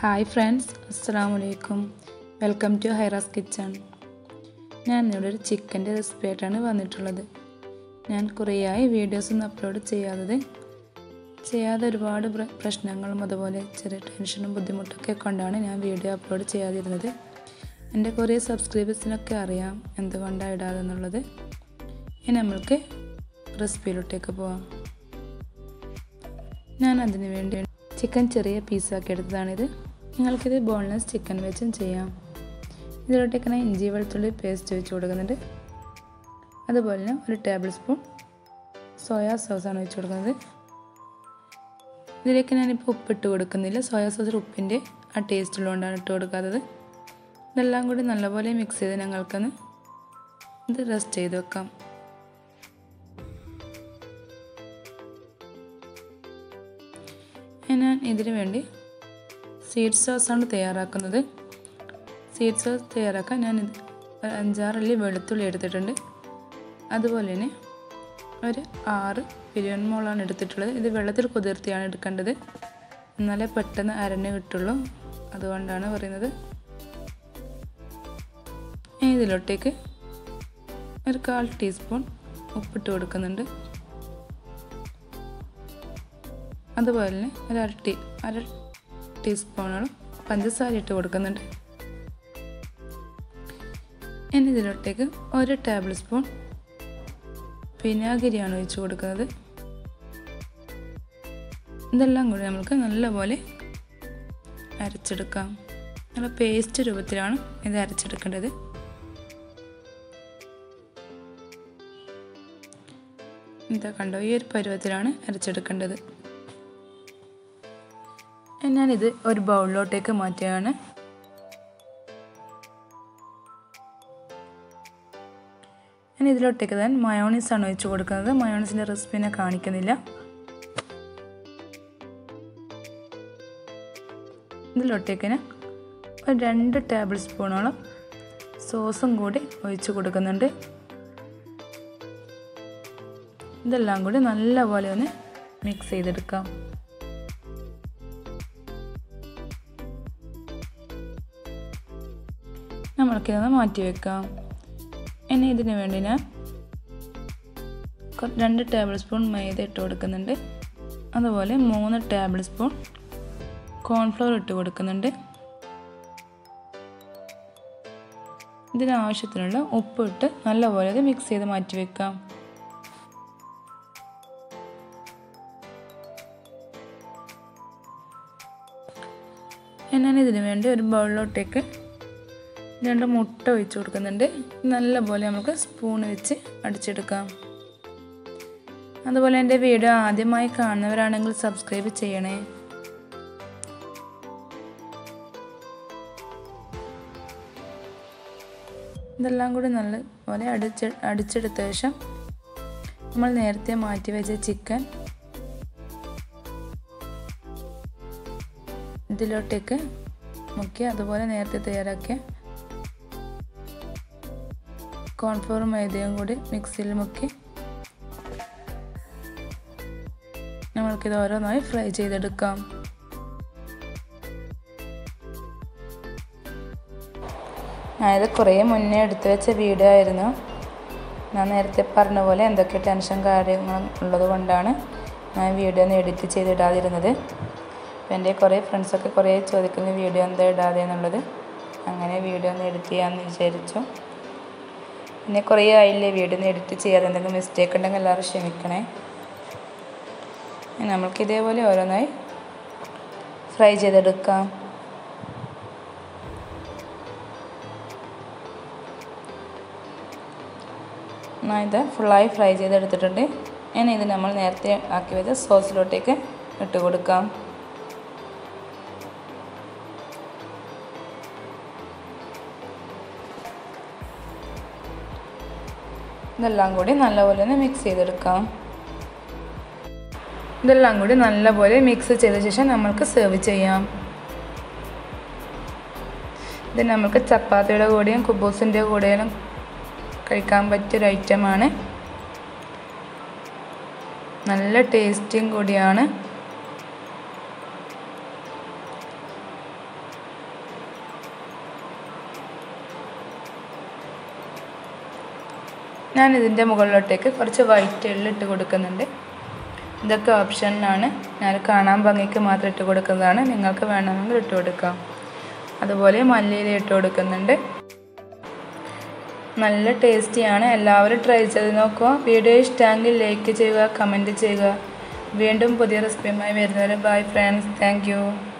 hi friends അസ്സാം വലൈക്കും welcome to ഹൈറാസ് kitchen ഞാൻ ഇവിടെ ഒരു ചിക്കൻ്റെ റെസിപ്പി ആയിട്ടാണ് വന്നിട്ടുള്ളത് ഞാൻ കുറേയായി വീഡിയോസൊന്നും അപ്ലോഡ് ചെയ്യാത്തത് ചെയ്യാതെ ഒരുപാട് പ്ര- പ്രശ്നങ്ങളും അതുപോലെ ചെറിയ ടെൻഷനും ബുദ്ധിമുട്ടൊക്കെ കൊണ്ടാണ് ഞാൻ വീഡിയോ അപ്ലോഡ് ചെയ്യാതിരുന്നത് എൻ്റെ കുറേ സബ്സ്ക്രൈബേഴ്സിനൊക്കെ അറിയാം എന്തുകൊണ്ടാണ് ഇടാതെന്നുള്ളത് ഇനി നമ്മൾക്ക് റെസിപ്പിയിലോട്ടേക്ക് പോവാം ഞാൻ അതിന് വേണ്ടി ചിക്കൻ ചെറിയ പീസാക്കി എടുത്തതാണിത് നിങ്ങൾക്കിത് ബോൺലെസ് ചിക്കൻ വെച്ചും ചെയ്യാം ഇതിലോട്ടേക്ക് ഞാൻ ഇഞ്ചി വെളുത്തുള്ളി പേസ്റ്റ് വെച്ച് കൊടുക്കുന്നുണ്ട് അതുപോലെ തന്നെ ഒരു ടേബിൾ സ്പൂൺ സോയാ സോസാണ് വെച്ച് കൊടുക്കുന്നത് ഇതിലേക്ക് ഞാനിപ്പോൾ ഉപ്പിട്ട് കൊടുക്കുന്നില്ല സോയാ സോസിൽ ഉപ്പിൻ്റെ ആ ടേസ്റ്റ് ഉള്ളതുകൊണ്ടാണ് ഇട്ട് കൊടുക്കാത്തത് ഇതെല്ലാം കൂടി നല്ലപോലെ മിക്സ് ചെയ്ത് ഞങ്ങൾക്കൊന്ന് ഇത് റെസ്റ്റ് ചെയ്ത് വെക്കാം ഞാൻ ഇതിനു വേണ്ടി സീഡ് സോസാണ് തയ്യാറാക്കുന്നത് സീഡ് സോസ് തയ്യാറാക്കാൻ ഞാൻ ഇത് ഒരു അഞ്ചാറല്ലി വെളുത്തുള്ളി എടുത്തിട്ടുണ്ട് അതുപോലെ തന്നെ ഒരു ആറ് ബിരിയാൺ മോളാണ് എടുത്തിട്ടുള്ളത് ഇത് വെള്ളത്തിൽ കുതിർത്തിയാണ് എടുക്കേണ്ടത് എന്നാലേ പെട്ടെന്ന് അരഞ്ഞ് കിട്ടുള്ളൂ അതുകൊണ്ടാണ് പറയുന്നത് ഇനി ഇതിലോട്ടേക്ക് ഒരു കാൽ ടീസ്പൂൺ ഉപ്പിട്ട് കൊടുക്കുന്നുണ്ട് അതുപോലെ തന്നെ ഒരു അര ടീ അര ടീസ്പൂണോളം പഞ്ചസാര ഇട്ട് കൊടുക്കുന്നുണ്ട് ഇനി ഇതിലോട്ടേക്ക് ഒരു ടേബിൾ സ്പൂൺ വിനാഗിരിയാണ് ഒഴിച്ച് കൊടുക്കുന്നത് ഇതെല്ലാം കൂടി നമുക്ക് നല്ലപോലെ അരച്ചെടുക്കാം നല്ല പേസ്റ്റ് രൂപത്തിലാണ് ഇത് അരച്ചെടുക്കേണ്ടത് ഇതാ കണ്ടോ ഈ ഒരു പരുവത്തിലാണ് അരച്ചെടുക്കേണ്ടത് ഞാനിത് ഒരു ബൗളിലോട്ടേക്ക് മാറ്റുകയാണ് ഞാൻ ഇതിലോട്ടേക്ക് തന്നെ മയോണീസ് ആണ് ഒഴിച്ച് കൊടുക്കുന്നത് മയോണീസിൻ്റെ റെസിപ്പി ഞാൻ കാണിക്കുന്നില്ല ഇതിലോട്ടേക്ക് ഞാൻ ഒരു രണ്ട് ടേബിൾ സ്പൂണോളം സോസും കൂടി ഒഴിച്ച് കൊടുക്കുന്നുണ്ട് ഇതെല്ലാം കൂടി നല്ലപോലെ ഒന്ന് മിക്സ് ചെയ്തെടുക്കാം നമ്മൾക്കിതൊന്ന് മാറ്റി വെക്കാം ഇനി ഇതിന് വേണ്ടി ഞാൻ രണ്ട് ടേബിൾ സ്പൂൺ മൈദ ഇട്ട് കൊടുക്കുന്നുണ്ട് അതുപോലെ മൂന്ന് ടേബിൾ സ്പൂൺ കോൺഫ്ലവർ ഇട്ട് കൊടുക്കുന്നുണ്ട് ഇതിനാവശ്യത്തിനുള്ള ഉപ്പ് ഇട്ട് നല്ലപോലെ ഇത് മിക്സ് ചെയ്ത് മാറ്റി വെക്കാം ഞാൻ ഇതിന് വേണ്ടി ഒരു ബൗളിലോട്ടേക്ക് രണ്ട് മുട്ട ഒഴിച്ച് കൊടുക്കുന്നുണ്ട് നല്ലപോലെ നമുക്ക് സ്പൂൺ വെച്ച് അടിച്ചെടുക്കാം അതുപോലെ എൻ്റെ വീഡിയോ ആദ്യമായി കാണുന്നവരാണെങ്കിൽ സബ്സ്ക്രൈബ് ചെയ്യണേ ഇതെല്ലാം കൂടി നല്ലപോലെ അടിച്ച് അടിച്ചെടുത്ത ശേഷം നമ്മൾ നേരത്തെ മാറ്റി വെച്ച ചിക്കൻ ഇതിലോട്ടേക്ക് മുക്കി അതുപോലെ നേരത്തെ തയ്യാറാക്കിയ കോൺഫ്ലോറും മൈദയും കൂടി മിക്സിയിൽ മുക്കി നമ്മൾക്കിത് ഓരോന്നായി ഫ്രൈ ചെയ്തെടുക്കാം ഞാനിത് കുറേ മുന്നേ എടുത്തു വെച്ച വീഡിയോ ആയിരുന്നു ഞാൻ നേരത്തെ പറഞ്ഞ പോലെ എന്തൊക്കെ ടെൻഷൻ കാര്യങ്ങളും ഉള്ളത് കൊണ്ടാണ് ഞാൻ വീഡിയോ ഒന്ന് എഡിറ്റ് ചെയ്തിടാതിരുന്നത് അപ്പോൾ എൻ്റെ കുറേ ഫ്രണ്ട്സൊക്കെ കുറേ ചോദിക്കുന്ന വീഡിയോ എന്താ ഇടാതെ എന്നുള്ളത് അങ്ങനെ വീഡിയോ ഒന്ന് എഡിറ്റ് ചെയ്യാമെന്ന് വിചാരിച്ചു പിന്നെ കുറേ ആയില്ലേ വീഡിയോ ഒന്ന് എഡിറ്റ് ചെയ്യാതെ എന്തെങ്കിലും മിസ്റ്റേക്ക് ഉണ്ടെങ്കിൽ എല്ലാവരും ക്ഷമിക്കണേ നമ്മൾക്ക് ഇതേപോലെ ഓരോന്നായി ഫ്രൈ ചെയ്തെടുക്കാം എന്നാൽ ഇത് ഫുള്ളായി ഫ്രൈ ചെയ്തെടുത്തിട്ടുണ്ട് ഇനി ഇത് നമ്മൾ നേരത്തെ ആക്കി വെച്ച സോസിലോട്ടേക്ക് ഇട്ട് കൊടുക്കാം ഇതെല്ലാം കൂടി നല്ലപോലെ ഒന്ന് മിക്സ് ചെയ്തെടുക്കാം ഇതെല്ലാം കൂടി നല്ലപോലെ മിക്സ് ചെയ്ത ശേഷം നമ്മൾക്ക് സെർവ് ചെയ്യാം ഇത് നമുക്ക് ചപ്പാത്തിയുടെ കൂടെയും കുബൂസിൻ്റെ കൂടെയും കഴിക്കാൻ പറ്റിയൊരു ഐറ്റമാണ് നല്ല ടേസ്റ്റിയും കൂടിയാണ് ഞാൻ ഇതിൻ്റെ മുകളിലോട്ടേക്ക് കുറച്ച് വൈറ്റ് എള്ള് ഇട്ട് കൊടുക്കുന്നുണ്ട് ഇതൊക്കെ ഓപ്ഷനിലാണ് ഞാൻ കാണാൻ ഭംഗിക്ക് മാത്രം ഇട്ട് കൊടുക്കുന്നതാണ് നിങ്ങൾക്ക് വേണമെങ്കിൽ ഇട്ട് കൊടുക്കാം അതുപോലെ മല്ലിയില ഇട്ട് കൊടുക്കുന്നുണ്ട് നല്ല ടേസ്റ്റിയാണ് എല്ലാവരും ട്രൈ ചെയ്ത് നോക്കുക വീഡിയോ ഇഷ്ടമെങ്കിൽ ലൈക്ക് ചെയ്യുക കമൻറ്റ് ചെയ്യുക വീണ്ടും പുതിയ റെസിപ്പിയുമായി വരുന്നവരെ ബൈ ഫ്രണ്ട്സ് താങ്ക്